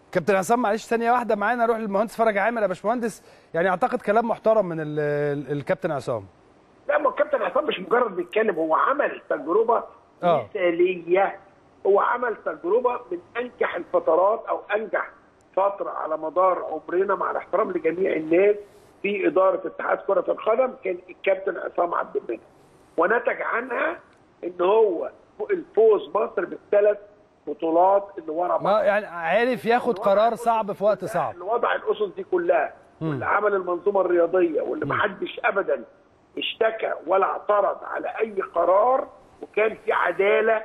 كابتن عصام معلش ثانيه واحده معانا نروح للمهندس فرج عامر يا باشمهندس يعني اعتقد كلام محترم من ال- ال- الكابتن عصام لا ما الكابتن عصام مش مجرد بيتكلم هو عمل تجربه آه. مثاليه هو عمل تجربه من انجح الفترات او انجح فتره على مدار عمرنا مع الاحترام لجميع الناس في اداره اتحاد كره القدم كان الكابتن عصام عبد المنعم ونتج عنها ان هو الفوز مصر بالثلاث بطولات اللي ورا بعض ما يعني عارف ياخد قرار صعب في وقت صعب اللي وضع الاسس دي كلها واللي عمل المنظومه الرياضيه واللي ما حدش ابدا اشتكى ولا اعترض على اي قرار وكان في عداله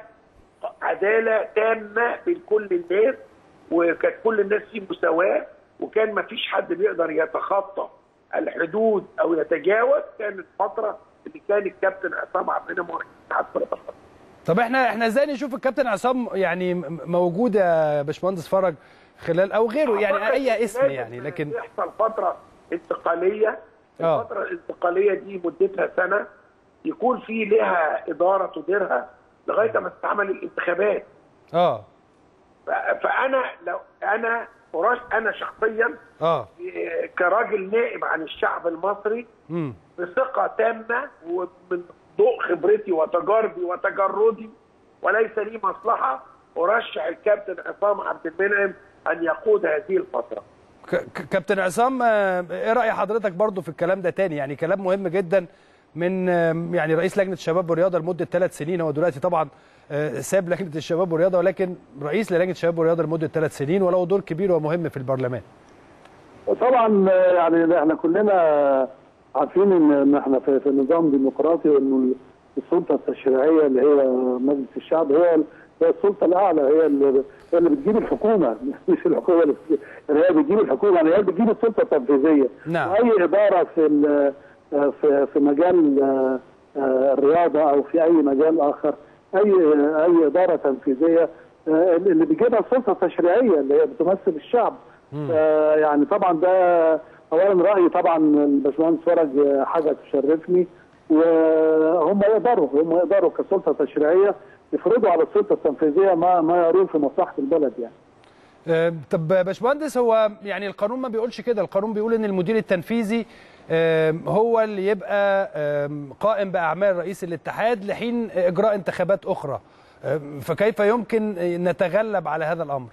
عداله تامه بين كل الناس وكانت كل الناس في مساواه وكان ما فيش حد بيقدر يتخطى الحدود او يتجاوز كانت فتره اللي كان الكابتن عصام عبد المنعم هو رئيس اتحاد كره القدم طب احنا احنا ازاي نشوف الكابتن عصام يعني م- موجود يا باشمهندس فرج خلال او غيره يعني أعتقد اي اسم لازم يعني لكن يحصل فتره انتقاليه آه. الفتره الانتقاليه دي مدتها سنه يكون في لها اداره تديرها لغايه ما تتعمل الانتخابات اه ف- فانا لو انا فراش انا شخصيا اه إيه، كراجل نائب عن الشعب المصري امم بثقه تامه ومن ضوء خبرتي وتجاربي وتجردي وليس لي مصلحه ارشح الكابتن عصام عبد المنعم ان يقود هذه الفتره. ك- ك- كابتن عصام آه، ايه راي حضرتك برضو في الكلام ده تاني يعني كلام مهم جدا من آه، يعني رئيس لجنه الشباب والرياضه لمده ثلاث سنين هو دلوقتي طبعا آه، ساب لجنه الشباب والرياضه ولكن رئيس للجنه الشباب والرياضه لمده ثلاث سنين وله دور كبير ومهم في البرلمان طبعا يعني احنا كلنا عارفين ان إن احنا في, في نظام ديمقراطي وانه السلطه التشريعيه اللي هي مجلس الشعب هي هي السلطه الاعلى هي اللي هي اللي بتجيب الحكومه مش الحكومه اللي بت- يعني هي بتجيب الحكومه يعني هي بتجيب السلطه التنفيذيه نعم. اي اداره في ال- في في مجال آه، آه، الرياضه او في اي مجال اخر اي اي اداره تنفيذيه آه، اللي بيجيبها السلطه التشريعيه اللي هي بتمثل الشعب آه، يعني طبعا ده اولا رايي طبعا الباشمهندس فرج آه، حاجه تشرفني وهم يقدروا هم يقدروا كسلطه تشريعيه يفرضوا على السلطه التنفيذيه ما ما يرون في مصلحه البلد يعني آه، طب باشمهندس هو يعني القانون ما بيقولش كده القانون بيقول ان المدير التنفيذي آم، هو اللي يبقى آم، قائم باعمال رئيس الاتحاد لحين اجراء انتخابات اخرى آم، فكيف يمكن نتغلب على هذا الامر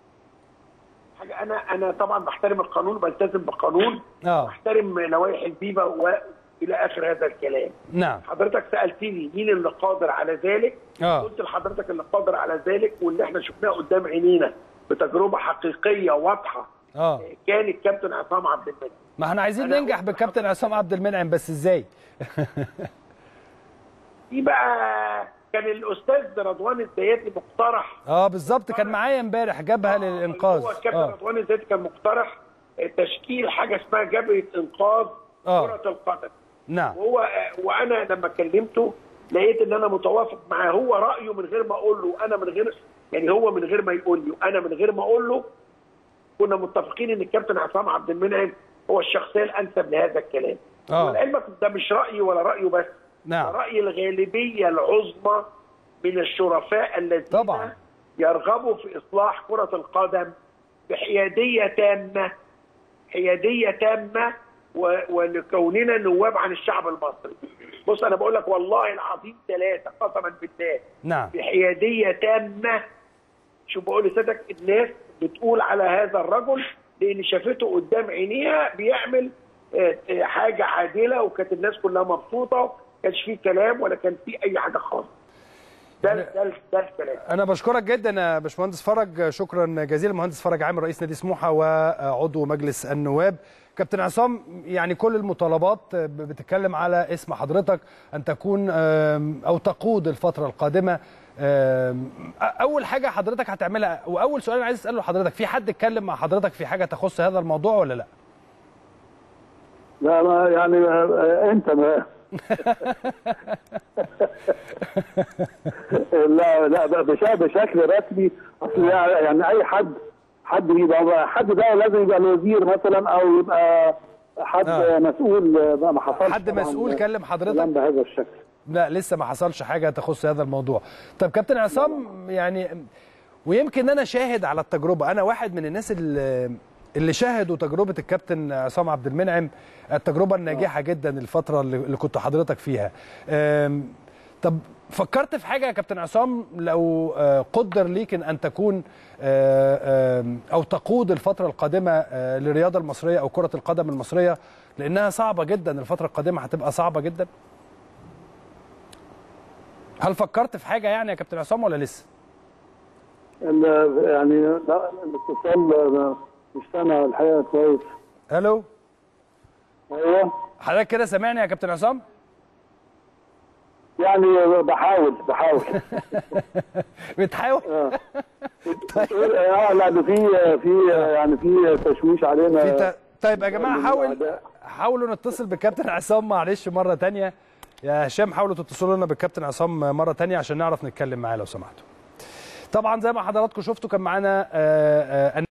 حاجه انا انا طبعا بحترم القانون وبلتزم بالقانون اه واحترم لوائح الفيفا والى اخر هذا الكلام. نعم حضرتك سالتني مين اللي قادر على ذلك؟ اه قلت لحضرتك اللي قادر على ذلك واللي احنا شفناه قدام عينينا بتجربه حقيقيه واضحه اه كان الكابتن عصام عبد المنعم. ما احنا عايزين أنا ننجح قلت بالكابتن عصام عبد المنعم بس ازاي في بقى كان الاستاذ رضوان الزياتي مقترح اه بالظبط كان معايا امبارح جابها للانقاذ هو الكابتن اه رضوان الزياتي كان مقترح تشكيل حاجه اسمها جبهه انقاذ آه. كره القدم. نعم وهو وانا لما كلمته لقيت ان انا متوافق معاه هو رايه من غير ما اقول له انا من غير يعني هو من غير ما يقول لي انا من غير ما اقول له كنا متفقين ان الكابتن عصام عبد المنعم هو الشخصيه الانسب لهذا الكلام. آه. ولعلمك ده مش رايي ولا رايه بس نعم. ده راي الغالبيه العظمى من الشرفاء الذين طبعاً. يرغبوا في اصلاح كره القدم بحياديه تامه حياديه تامه و- ولكوننا نواب عن الشعب المصري. بص انا بقول لك والله العظيم ثلاثه قسما بالله نعم بحياديه تامه شوف بقول لسيادتك الناس بتقول على هذا الرجل لان شافته قدام عينيها بيعمل آه، آه، حاجه عادله وكانت الناس كلها مبسوطه ما كانش فيه كلام ولا كان فيه اي حاجه خالص. ده ده ده الكلام. انا بشكرك جدا يا باشمهندس فرج شكرا جزيلا مهندس فرج عامر رئيس نادي سموحه وعضو مجلس النواب كابتن عصام يعني كل المطالبات بتتكلم على اسم حضرتك ان تكون آم، او تقود الفتره القادمه آم، اول حاجه حضرتك هتعملها واول سؤال انا عايز اساله لحضرتك في حد اتكلم مع حضرتك في حاجه تخص هذا الموضوع ولا لا لا ما يعني آه، انت ما لا لا بش- بشكل رسمي اصل يعني اي حد حد يبقى حد ده لازم يبقى الوزير مثلا او يبقى حد آه. مسؤول ما ما حصلش حد طبعاً مسؤول كلم حضرتك؟ كلام بهذا الشكل لا لسه ما حصلش حاجه تخص هذا الموضوع طب كابتن عصام يعني ويمكن انا شاهد على التجربه انا واحد من الناس اللي اللي شاهدوا تجربه الكابتن عصام عبد المنعم التجربه الناجحه جدا الفتره اللي اللي كنت حضرتك فيها أم، طب فكرت في حاجه يا كابتن عصام لو آه، قدر ليك ان أن تكون آه، آم، او تقود الفتره القادمه آه، للرياضه المصريه او كره القدم المصريه لانها صعبه جدا الفتره القادمه هتبقى صعبه جدا هل فكرت في حاجه يعني يا كابتن عصام ولا لسه ال- يعني لا الاتصال مش سامع الحقيقه كويس الو ايوه حضرتك كده سامعني يا كابتن عصام يعني بحاول بحاول بتحاول اه اه لا ده في في يعني في تشويش علينا في ت... طيب يا جماعه من حاول الأعداء. حاولوا نتصل بالكابتن عصام معلش مره تانية يا هشام حاولوا تتصلوا لنا بالكابتن عصام مره تانية عشان نعرف نتكلم معاه لو سمحتوا طبعا زي ما حضراتكم شفتوا كان معانا آه، آه،